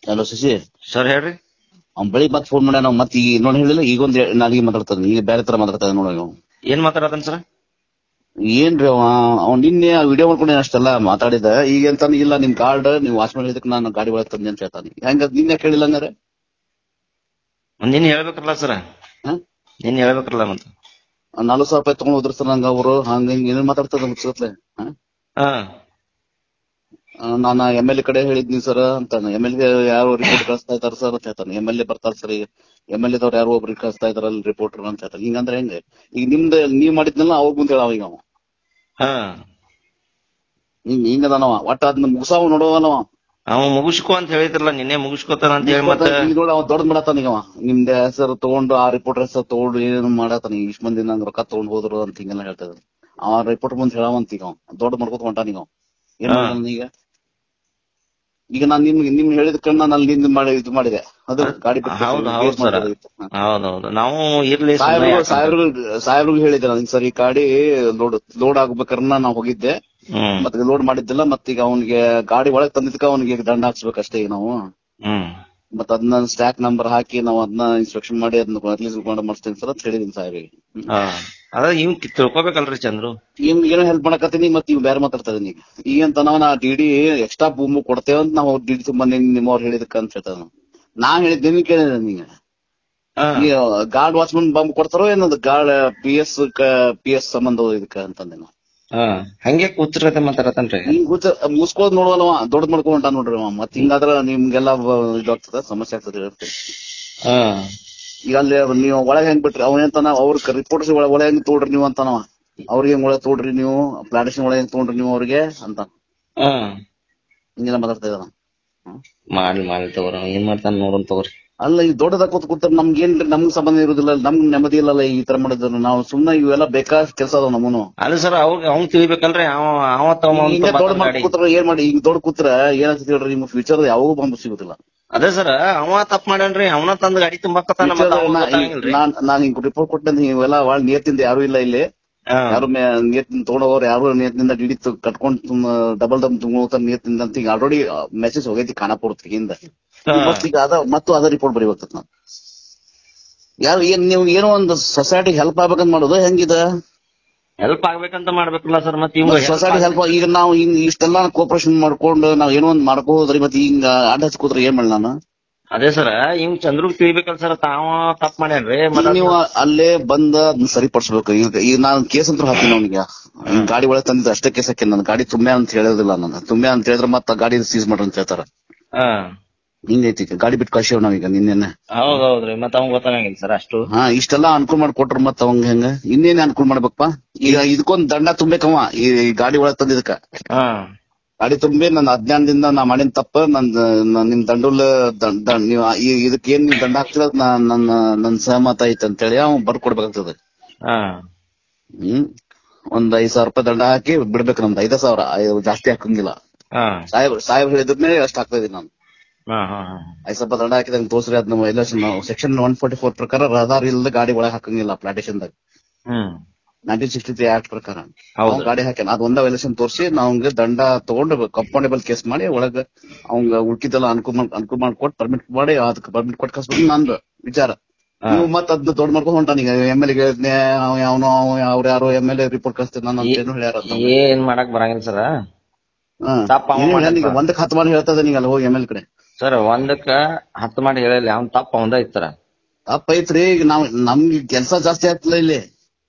Hello Shashi sir ಹೇಳ್ರಿ ಅವ್ನ್ ಬೆಳಿಗ್ಗೆ ಮತ್ತೆ ಫೋನ್ ಮಾಡ್ಯಾನ ಅವ್ನ್ ಮತ್ತೆ ಈಗ ನೋಡಿ ಹೇಳಿಲ್ಲ ಈಗ ಒಂದ್ ನಾಲಿಗೆ ಮಾತಾಡ್ತಾನೆ ಈಗ ಬೇರೆ ತರ ಮಾತಾಡ್ತಾನೆ ನೋಡಿ ಅವ್ನು ಏನ್ ಮಾತಾಡತಾನ ಸರ್ ಏನ್ರಿ ಅವ ಅವ್ನ್ ನಿನ್ನೆ ವಿಡಿಯೋ ಮಾಡ್ಕೊಂಡೇನ ಅಷ್ಟೆಲ್ಲ ಮಾತಾಡಿದ ಈಗ ಅಂತಾನೆ ಇಲ್ಲ ನಿಮ್ ಕಾರ್ಡ್ ನೀವು ವಾಚ್ಮನ್ ಹೇಳಿದಕ್ಕೆ ನಾನು ಗಾಡಿ ಒಳಗೆ ತಂದೆ ಅಂತ ಹೇಳ್ತಾನೆ ಹೆಂಗ ನಿನ್ನೆ ಕೇಳಿಲ್ಲ ಹಂಗಾರೆ ನಿನ್ ಹೇಳ್ಬೇಕಲ್ಲ ಸರ್ ಹಾ? ನಿನ್ ಹೇಳ್ಬೇಕಲ್ಲ ಮತ್ತ ನಲ್ವತ್ ಸಾವಿರ ರೂಪಾಯಿ ತಗೊಂಡ್ ಹೋದ್ರ ಸರ್ ನಂಗ ಅವರು ಹಂಗ ಹಿಂಗ ಏನೇನ್ ಮಾತಾಡ್ತದ ಮುಚ್ಚತ್ಲೆ ಹಾ ನಾನು ಎಮ್ ಎಲ್ ಎ ಕಡೆ ಹೇಳಿದ್ನಿ ಸರ್ ಅಂತಾನೆ ಎಮ್ ಎಲ್ ಎ ಯಾರು ರಿಪೋರ್ಟ್ ಕಳಿಸ್ತಾ ಇದಾರೆ ಸರ್ ಅಂತ ಹೇಳ್ತಾನೆ ಎಮ್ ಎಲ್ ಎ ಬರ್ತಾರ ಸರ್ ಎಮ್ ಎಲ್ ಎದವ್ರು ಯಾರು ಒಬ್ರಿಗೆ ಕಳಿಸ್ತಾ ಇದಾರಲ್ಲ ರಿಪೋರ್ಟರ್ ಅಂತ ಹೇಳ್ತಾನೆ ಹಿಂಗಂದ್ರೆ ಹೆಂಗೆ ಈಗ ನಿಮ್ದು ನೀವ್ ಮಾಡಿದ್ನಲ್ಲ ಅವಾಗ ಮುಂದೆ ಹೇಳವ ಈಗ ಅವ ಹಾ ಹಿಂಗ್ ಹಿಂಗದಾನವ ಒಟ್ಟ ಅದನ್ನ ಮುಗಿಸಾವ ನೋಡವನವ ಅವ ಮುಗಿಸ್ಕೊ ಅಂತ ಹೇಳಿದ್ರಲ್ಲ ನಿನ್ನೆ ಮುಗಿಸ್ಕೋತಾನ ಅಂತ ಹೇಳಿ ಮತ್ತೆ ಈಗ ನೋಡ ಅವ ದೊಡ್ಡ ಮಾಡತಾನ ಈಗ ಅವ ನಿಮ್ದ ಹೆಸರು ತಗೊಂಡು ಆ ರಿಪೋರ್ಟರ್ ಹೆಸರು ತಗೊಂಡು ಏನೇನು ಮಾಡತಾನ ಇಷ್ಟ ಮಂದಿ ನಂಗ್ ರೊಕ್ಕ ತಗೊಂಡ್ ಹೋದ್ರು ಅಂತ ಹಿಂಗೆಲ್ಲ ಹೇಳ್ತಾ ಇದ್ರು ಅವ ರಿಪೋರ್ಟ್ ಮುಂದೆ ಹೇಳವಂತ ಈಗ ಅವ ದೊಡ್ಡ ಮಾಡ್ಕೊತ ಹೊಂಟಾನ ಈಗ ಅವ ಏನ್ ಹಾ. ಮಾಡ್ತಾನ ಈಗ ಈಗ ನಾನ್ ನಿಮ್ಗೆ ನಿಮ್ ಹೇಳಿದ ಕಣ್ಣ ನಾನು ನಿಂದ ಮಾಡಿ ಇದು ಮಾಡಿದೆ ಅದು ಗಾಡಿ ಬಿಟ್ಟು ಹೌದು, ಹೌದು ವೇಸ್ಟ್ ಸರ್. ಮಾಡೋದಿತ್ತು. ಹಾ. ಹೌದೌದು ನಾವು ಇರ್ಲಿ ಸುಮ್ನೆ ಸಾಹೇಬ್ರು ಯಾಕೆ- ಸಾಹೇಬ್ರು ಸಾಹೇಬ್ರಿಗೆ ಹೇಳಿದ್ದೆ ನಾನು ಸರ್ ಈ ಗಾಡಿ ಲೋಡ್ ಲೋಡ್ ಆಗ್ಬೇಕಾದ್ರೆ ನಾ ಹೋಗಿದ್ದೆ ಹ್ಮ್ ಮತ್ತೆ ಲೋಡ್ ಮಾಡಿದ್ದಿಲ್ಲ ಮತ್ತೀಗ ಅವನಿಗೆ ಗಾಡಿ ಒಳಗ್ ತಂದಿದ್ಕ ಅವನಿಗೆ ದಂಡ ಹಾಕ್ಸ್ಬೇಕಷ್ಟೇ ಈಗ ನಾವು ಹ್ಮ್ ಮತ್ತ ಅದನ್ನ ಸ್ಟ್ಯಾಕ್ ನಂಬರ್ ಹಾಕಿ ನಾವು ಅದನ್ನ ಇನ್ಸ್ಪೆಕ್ಷನ್ ಮಾಡಿ ಅದನ್ನ ಅಟ್ಲೀಸ್ಟ್ ಮಾಡಿ ಮಾಡಿಸ್ತೇನೆ ಸರ್ ಅಂತ ಹೇಳಿದೀನಿ ಸಾಹೇಬ್ರಿಗೆ ಹಾ ಅದ ಇವ್ ತಿಳ್ಕೊಬೇಕಲ್ರಿ ಚಂದ್ರು ಇವ್ ಏನೋ ಹೆಲ್ಪ್ ಮಾಡಕತ್ತೀನಿ ಮತ್ತೆ ಇವ್ ಬೇರೆ ಮಾತಾಡ್ತಾ ಇದೀನಿ ಈಗ ಈಗ ಅಂತ ನಾವು ನಾ ಡಿ ಡಿ ಎಕ್ಸ್ಟ್ರಾ ಭೂಮಿ ಕೊಡ್ತೇವೆ ಅಂತ ನಾವು ಡಿ ಡಿ ತುಂಬ ನಿಮ್ಮವ್ರು ಹೇಳಿದಕ್ಕ ಅಂತ ಹೇಳ್ತಾರೆ ನಾವು. ನಾ ಹೇಳಿದ್ದೀನಿ ಕೇಳಿದೆ ನೀங்க ಹಾ. ಈ ಗಾರ್ಡ್ ವಾಚ್ಮನ್ ಬಂಬ್ ಕೊಡ್ತಾರೋ ಏನದು guard P S P S ಸಂಬಂಧ ಇದಕ್ಕ ಅಂತಂದೆ ನಾವು ಹಾ ಹಂಗೆ ಕೂತಿರತ್ತೆ ಮಾತಾಡತಾನ್ರಿ ಹಿಂಗ್ ಗೊತ್ತ ಮುಸ್ಕೋದ್ ನೋಡವಲ್ಲವ ದೊಡ್ಡ ಮಾಡ್ಕೊಂಡ ನೋಡ್ರಿ ಅವ ಮತ್ ಹಿಂಗಾದ್ರ ನಿಮ್ಗೆಲ್ಲ ಇದಾಗ್ತದ ಸಮಸ್ಯೆ ಆಗ್ತದೆ ಹೇಳ್ತೀನಿ ಹಾ ಈಗ ಅಲ್ಲಿ ನೀವು ಒಳಗೆ ಹೆಂಗ್ ಬಿಟ್ರಿ ಅವ ಎಂತಾನ ಅವ್ರ ರಿಪೋರ್ಟ್ಸ್ ಒಳಗೆ ಒಳಗೆ ಹೆಂಗ್ ತೋಡ್ರಿ ನೀವು ಅಂತಾನವ ಅವ್ರಿಗೆ ಹೆಂಗ್ ಒಳಗೆ ತೋಡ್ರಿ ನೀವು ಪ್ಲಾಂಟೇಶನ್ ಒಳಗೆ ಹೆಂಗ್ ತಗೊಂಡ್ರಿ ನೀವು ಅವ್ರಿಗೆ ಅಂತ ಹಾ ಹಿಂಗೆಲ್ಲ ಮಾತಾಡ್ತಾ ಇದ್ದಾನ ಮಾಡ್ಲಿ ಮಾಡ್ಲಿ ತಗೋರಿ ಅವ್ನ್ ಏನ್ ಮಾಡ್ತಾನ ನೋಡೋಣ ತಗೋರಿ ಅಲ್ಲ ಈ ದೊಡ್ಡದಾಗ ಕೂತ್ ಕೂತ ನಮ್ಗೆ ಏನ್ ನಮ್ಗ್ ಸಂಬಂಧ ಇರುದಿಲ್ಲ ನಮ್ಗ್ ನೆಮ್ಮದಿ ಇಲ್ಲಲ್ಲ ಈ ತರ ಮಾಡಿದ್ರು ನಾವು ಸುಮ್ನೆ ಇವೆಲ್ಲ ಬೇಕಾದ ಕೆಲಸ ಅದಾವ ನಮ್ಮನು ಅಲ್ಲ ಸರ್ ಅವ್ಗ ಅವ್ನ್ ತಿಳಿಬೇಕಲ್ರಿ ಅವ ಅವ ತಗೊಂಡ್ ಹಿಂಗೆ ದೊಡ್ಡ ಬಂದ್ ಮಾಡಿ ಗಾಡಿ ಕೂತ್ರ ಏನ್ ಮಾಡಿ ಈಗ ದೊಡ್ಡ ಕೂತ್ರ ಏನಾಗ್ತದೆ ಹೇಳ್ರಿ ನಿಮ್ ಫ್ಯೂಚರ್ ಯಾವಾಗೂ ಬಂಬ್ ಸಿಗುದಿಲ್ಲ ಅದೇ ಸರ್ ಅವ ತಪ್ಪ ಮಾಡ್ಯಾನ್ರಿ ಅವನ ತಂದ್ ಗಾಡಿ ತುಂಬಾಕತ್ತಾನ ಮತ್ತ Future ಅವ್ನ್ ನಾ- ಗೊತ್ತಾಗಿಲ್ರಿ ನಾನ್ ನಾನ್ ಹಿಂಗ್ ರಿಪೋರ್ಟ್ ಕೊಟ್ಟೆ ಇವೆಲ್ಲ ಭಾಳ ನಿಯತ್ತಿಂದ ಯಾರು ಇಲ್ಲ ಇಲ್ಲಿ ಹಾ. ಯಾರು ನಿಯತ್ತಿನ ತಗೊಂಡವ್ರು ಯಾರು ನಿಯತ್ತಿನಿಂದ ಡಿಡಿ ಕಟ್ಕೊಂಡ್ ಡಬಲ್ ಡಬಲ್ ತುಂಬೋತ ನಿಯತ್ತಿಂದ ಅಂತ ಈಗ ಆಲ್ರೆಡಿ ಮೆಸೇಜ್ ಹೋಗೈತಿ ಖಾನಾಪುರಕ್ಕೆ ಹಿಂದ ಹಾ. ಮತ್ತ್ ಈಗ ಅದ ಮತ್ತು ಅದ ರಿಪೋರ್ಟ್ ಬರೀಬೇಕು ನಾನು ಯಾರು ಏನ್ ನೀವು ಏನೋ ಒಂದು ಸೊಸೈಟಿ ಹೆಲ್ಪ್ ಆಗ್ಬೇಕಂತ ಮಾಡೋದು ಹೆಂಗಿದೆ ಹೆಲ್ಪ್ ಆಗ್ಬೇಕಂತ ಮಾಡ್ಬೇಕಲ್ಲ ಸರ್ ಮತ್ ಇವ್ ಸೊಸೈಟಿ ಹೆಲ್ಪ್ ಈಗ ನಾವು ಹಿಂಗ್ ಇಷ್ಟೆಲ್ಲ ಕೋಪರೇಷನ್ ಮಾಡ್ಕೊಂಡು ನಾವ್ ಏನೋ ಒಂದ್ ಮಾಡ್ಕೋದ್ರಿ ಮತ್ತೆ ಹಿಂಗ ಅಡ್ಡ ಹಚ್ಕೋದ್ರೆ ಏನ್ ಮಾಡಿ ನಾನು ಅದೇ ಸರ್ ಇವ್ ಚಂದ್ರುಗ್ ತಿಳಿಬೇಕಲ್ಲ ಸರ್ ತಾವ ತಪ್ಪ ಮಾಡ್ಯಾನ್ರಿ ಈಗ ಮತ್ತ ನೀವು ಅಲ್ಲೇ ಬಂದ ಅದನ್ನ ಸರಿಪಡಿಸ್ಬೇಕು ಈಗ ಈಗ ನಾನು ಕೇಸ್ ಅಂತ ಹಾಕ್ತೀನಿ ಅವನಿಗೆ ಗಾಡಿ ಒಳಗೆ ತಂದಿದ್ದು ಅಷ್ಟೇ ಕೇಸ್ ಹಾಕಿ ನನ್ನ ಗಾಡಿ ತುಂಬೆ ಅಂತ ಹೇಳೋದಿಲ್ಲ ನಾನು ತುಂಬೆ ಅಂತ ಹೇಳಿದ್ರೆ ಮತ್ತೆ ಗಾಡಿ ಸೀಸ್ ಮಾಡ್ರಿ ಅಂತ ಹೇಳ್ತಾರ ಹಾ ಹಿಂಗೈತಿ ಈಗ ಗಾಡಿ ಬಿಟ್ಟು ಕಳ್ಸಿವ್ ನಾವೀಗ ನಿನ್ನೆ ಹೌದೌದ್ರಿ ಮತ್ತ ಅವ್ನ್ ಗೊತ್ತಾಗಂಗಿಲ್ಲ ಸರ್ ಅಷ್ಟು ಹಾ ಇಷ್ಟೆಲ್ಲ ಅನುಕೂಲ ಮಾಡ್ಕೊಟ್ರ ಮತ್ತ ಅವಂಗ ಹೆಂಗ ಇನ್ನೇನ್ ಅನುಕೂಲ ಮಾಡ್ಬೇಕಪ್ಪ ಈಗ ಇದಕ್ಕೊಂದ್ ದಂಡ ತುಂಬೇಕವ ಈ ಈ ಗಾಡಿ ಒಳಗ್ ತಂದಿದ್ದಕ್ಕ ಹಾ ಗಾಡಿ ತುಂಬಿ ನನ್ನ ಅಜ್ಞಾನದಿಂದ ನಾ ಮಾಡಿನ ತಪ್ಪ ನನ್ ನನ್- ನಿಮ್ ದಂಡುಲ್ ದಂಡ ದಂಡ- ನೀವ್ ಈ- ಇದಕ್ಕೆ ಏನ್ ನೀವ್ ದಂಡ ಹಾಕ್ತಿರ ಅದ್ ನಾ- ನನ್ನ ನನ್ ಸಹಮತ ಐತೆ ಅಂತೇಳಿ ಅವ್ನ್ ಬರ್ಕೊಡ್ಬೇಕಾಗ್ತದೆ ಹಾ ಹ್ಮ್ ಒಂದ್ ಐದ್ ಸಾವಿರ ರೂಪಾಯಿ ದಂಡ ಹಾಕಿ ಬಿಡ್ಬೇಕು ನಮ್ದು ಐದ ಸಾವಿರ ಐ- ಜಾಸ್ತಿ ಹಾಕಂಗಿಲ್ಲ ಹಾ ಸಾಹೇಬ್ ಸಾಹೇಬ್ ಹೇಳಿದ್ಮೇಲೆ ಅಷ್ಟ್ ಹಾಕ್ತಾ ಇದೀನಿ ನಾನು ಹಾ ಹಾ ಹಾ ಐದ್ ಸಾವಿರ ರೂಪಾಯಿ ದಂಡ ಹಾಕಿದಂಗ್ ತೋರ್ಸ್ರಿ ಅದ್ ನಮ್ಮ ಎಲ್ಲ ಸೆಕ್ಷನ್ ಒನ್ ಫೋರ್ಟಿ ಫೋರ್ ಪ್ರಕಾರ ರದಾರ್ ಇಲ್ಲದ ಗಾಡಿ ಒಳಗ್ ಹಾಕಂಗಿಲ್ಲ ಪ್ಲಾಂಟೇಶನ್ ದಾಗ ಹ್ಮ್ ನೈನ್ಟೀನ್ ಸಿಕ್ಸ್ಟಿ ತ್ರೀ ಆಕ್ಟ್ ಪ್ರಕಾರ ಹೌದು. ಅವ್ನ್ ಗಾಡಿ ಹಾಕ್ಯಾನ ಅದ್ ಒಂದ ವೈಲೇಷನ್ ತೋರಿಸಿ ನಾವ್ಗೆ ದಂಡ ತಗೊಂಡು ಕಂಪೌಂಡೇಬಲ್ ಕೇಸ್ ಮಾಡಿ ಒಳಗ ಅವಂಗ ಉಳ್ಕಿದ್ದೆಲ್ಲ ಅನುಕೂಲ ಮಾಡ್- ಅನುಕೂಲ ಮಾಡ್ಕೊಟ್ಟು ಪರ್ಮಿಟ್ ಮಾಡಿ ಅದಕ್ಕೆ ಪರ್ಮಿಟ್ ಕೊಟ್ಟು ಕಳ್ಸ್ಬೇಕು ನಂದು ವಿಚಾರ ಹಾ. ನೀವು ಮತ್ತ ಅದ್ನ ದೊಡ್ಡ ಮಾಡ್ಕೊಂಡು ಹೊಂಟಾನ ಈಗ ಎಮ್ ಎಲ್ ಹೇಳಿದ್ನೆ ಅವನು ಅವ್ರ ಯಾರು ಎಮ್ ಎಲ್ ಎ ರಿಪೋರ್ಟ್ ಕಳಿಸ್ತೇನೆ ನಾನು ಅಂತ ಏನು ಹೇಳ್ಯಾರ ಅಂತ. ಏನ್ ಮಾಡಕ್ ಬರಂಗಿಲ್ಲ ಸರ್ ಹಾ. ತಪ್ಪ ಅವ ಏನ್ ಹೇಳ್ಯಾನ ಮಾಡ್ಯಾನ ಈಗ ಸರ್. ಒಂದಕ್ಕೆ ಹತ್ತು ಮಾಡಿ ಹೇಳ್ತಾ ಇದ್ದಾನೆ ಈಗ ಅಲ್ಲಿ ಹೋಗಿ ಎಮ್ ಎಲ್ ಕಡೆ ಸರ್ ಒಂದಕ್ಕ ಹತ್ತು ಮಾಡಿ ಹೇಳಿಲ್ಲ ಅವ್ನ್ ತಪ್ಪ ಅವಂದ ಇತ್ತಾರ ತಪ್ಪ ಐತ್ರಿ ಈಗ ನಾವ್ ನಮ್ಗೆ ಕೆಲಸ ಜಾಸ್ತಿ ಆಗ್ತಿಲ್ಲ ಇಲ್ಲಿ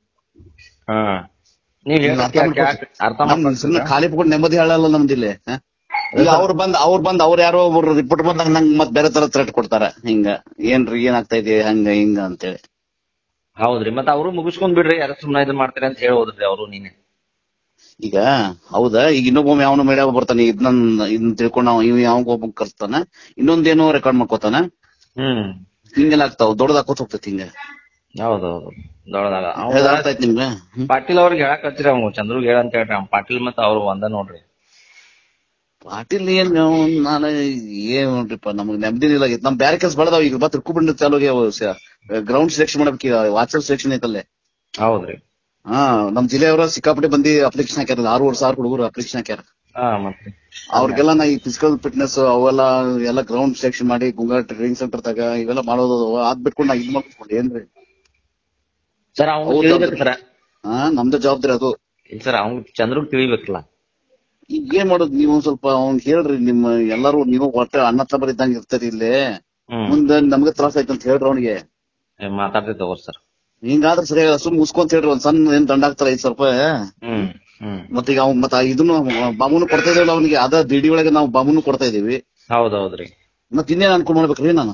ಹಾ ನೀವ್ ಈಗ ಹೇಳೋದ್ ಅರ್ಥ ಕೇಳ್- ಮಾಡ್ಕೊ- ಕೇಳ್- ಅರ್ಥ ನಮ್ ಸುಮ್ನೆ ಮಾಡ್ಕೊಂಡ್ ಖಾಲಿ ಪುಟ್ ನೆಮ್ಮದಿ ಹೇಳಲ್ಲ ನಮ್ದು ಇಲ್ಲಿ ಹ? ಈಗ ಅವ್ರು ಬಂದ್ ಅವ್ರು ಬಂದ್ ಅವ್ರು ಯಾರೋ ಒಬ್ರು ರಿಪೋರ್ಟ್ ಬಂದಾಗ ನಂಗ್ ಮತ್ ಬೇರೆ ತರ ಥ್ರೆಟ್ ಕೊಡ್ತಾರ ಹಿಂಗ ಏನ್ರಿ ಏನ್ ಆಗ್ತಾ ಇದೆ ಹಂಗ ಹಿಂಗ ಅಂತೇಳಿ ಹೌದ್ರಿ ಮತ್ತ ಅವ್ರು ಮುಗಿಸ್ಕೊಂಡ್ ಬಿಡ್ರಿ ಯಾರು ಸುಮ್ನ ಇದನ್ ಮಾಡ್ತಾರೆ ಅಂತ ಹೇಳಿ ಹೋದ್ರಿ ಅವ್ರು ನೀನೆ ಈಗ ಹೌದಾ ಈಗ ಇನ್ನೊಬ್ಬ ಯಾವನ ಮೇಡ ಬರ್ತಾನೆ ಇದನ್ನ ಇದನ್ನ ತಿಳ್ಕೊಂಡು ಅವ ಇವ್ ಯಾವ ಒಬ್ಬ ಕರ್ತಾನ ಇನ್ನೊಂದೇನೋ ರೆಕಾರ್ಡ್ ಮಾಡ್ಕೋತಾನ ಹ್ಮ್ ಹಿಂಗೆಲ್ಲ ಆಗ್ತಾವ ದೊಡ್ಡದಾಕೋತ್ ಹೋಗ್ತೈತಿ ಹಿಂಗ ಹೌದೌದು ದೊಡ್ಡದಾಗ ಹೇಳ್ದ ಅರ್ಥ ಆಯ್ತು ನಿಮ್ಗೆ ಹ್ಮ್. ಪಾಟೀಲ್ ಅವ್ರಿಗೆ ಹೇಳಕ್ ಹಚ್ಚಿರಿ ಅವ್ನು ಚಂದ್ರುಗ್ ಹೇಳ ಅಂತ ಹೇಳ್ರಿ ಅವ್ನ್ ಪಾಟೀಲ್ ಮತ್ತ ಅವ್ರು ಒಂದ ನೋಡ್ರಿ ಪಾಟೀಲ್ ಏನ್ ಅವ್ನ್ ನಾನು ಏನ್ ನೋಡ್ರಿಪ್ಪ ನಮಗ್ ನೆಮ್ಮದಿ ಇಲ್ಲ ನಮ್ ಬ್ಯಾರೆ ಕೆಲಸ ಬೆಳೆದಾವ ಈಗ ಮತ್ತೆ ತಿರ್ಕೊಬಿಂಡ್ ಚಾಲು ಗ್ರೌಂಡ್ ಸೆಲೆಕ್ಷನ್ ಮಾಡಬೇಕು ಈಗ ವಾಚರ್ ಸೆಲೆಕ್ಷನ್ ಐತಲ್ಲೇ ಹೌದ್ರಿ ಹಾ ನಮ್ ಜಿಲ್ಲೆಯವರು ಸಿಕ್ಕಾಪಟ್ಟೆ ಬಂದಿ ಅಪ್ಲಿಕೇಶನ್ ಹಾಕ್ಯಾರ ಆರೂವರೆ ಸಾವಿರ ಹುಡುಗರು ಅಪ್ಲಿಕೇಶನ್ ಹಾಕ್ಯಾರ ಹಾ ಮತ್ತೆ ಅವ್ರಿಗೆಲ್ಲ ನಾ ಈ ಫಿಸಿಕಲ್ ಫಿಟ್ನೆಸ್ ಅವೆಲ್ಲ ಎಲ್ಲ ಗ್ರೌಂಡ್ ಸೆಕ್ಷನ್ ಮಾಡಿ ಗುಂಗಾ ಟ್ರೈನಿಂಗ್ ಸೆಂಟರ್ ತಾಗ ಇವೆಲ್ಲ ಮಾಡೋದು ಅದ್ ಬಿಟ್ಕೊಂಡು ನಾ ಇದ್ ಮಾಡ್ಕೊಂಡು ಏನ್ರಿ ಸರ್ ಅವ್ನು ಹೌದು. ತಿಳಿಬೇಕು ಸರ್ ಹಾ ನಮ್ದು ಜವಾಬ್ದಾರಿ ಅದು ಇಲ್ಲ ಸರ್ ಅವ್ನ್ ಚಂದ್ರಗ್ ತಿಳಿಬೇಕಲ್ಲ ಈಗ ಏನ್ ಮಾಡೋದು ನೀವು ಒಂದ್ ಸ್ವಲ್ಪ ಅವ್ನ್ ಹೇಳ್ರಿ ನಿಮ್ಮ ಎಲ್ಲಾರು ನೀವು ಒಟ್ಟ ಅಣ್ಣ ತಮ್ಮರ್ ಇದ್ದಂಗ ಇರ್ತೀರಿ ಇಲ್ಲಿ ಹ್ಮ್ ಮುಂದೆ ನಮ್ಗೆ ತ್ರಾಸ ಆಯ್ತು ಅಂತ ಹೇಳ್ರಿ ಅವ್ನಿಗೆ ಏ, ಮಾತಾಡ್ತೀವಿ ತಗೋರಿ ಸರ್ ಹಿಂಗಾದ್ರೆ ಸರಿ ಸುಮ್ ಮುಸ್ಕೊಂತ ಹೇಳ್ರಿ ಒಂದ್ ಸಣ್ಣ ಏನ್ ದಂಡ ಆಗ್ತಾರ ಐದ್ ಸ್ವಲ್ಪ ಹ್ಮ್ ಹ್ಮ್ ಮತ್ತೆ ಈಗ ಅವ್ನ್ ಮತ್ತ ಇದನ್ನು ಬಾಮುನು ಕೊಡ್ತಾ ಇದೀವಲ್ಲ ಅವನಿಗೆ ಅದ ದಿಡಿ ಒಳಗೆ ನಾವು ಬಾಮುನು ಕೊಡ್ತಾ ಇದೀವಿ ಹೌದೌದ್ರಿ ಮತ್ ಇನ್ನೇನ್ ಅನ್ಕೊಂಡ್ ಮಾಡ್ಬೇಕ್ರಿ ನಾನು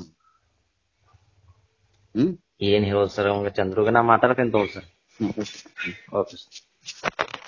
ಹ್ಮ್ ಏನ್ ಹೇಳೋದು ಸರ್ ಅವಂಗ ಚಂದ್ರುಗ ನಾ ಮಾತಾಡ್ತೇನೆ ತಗೋರಿ ಸರ್ ಹ್ಮ್. Okay sir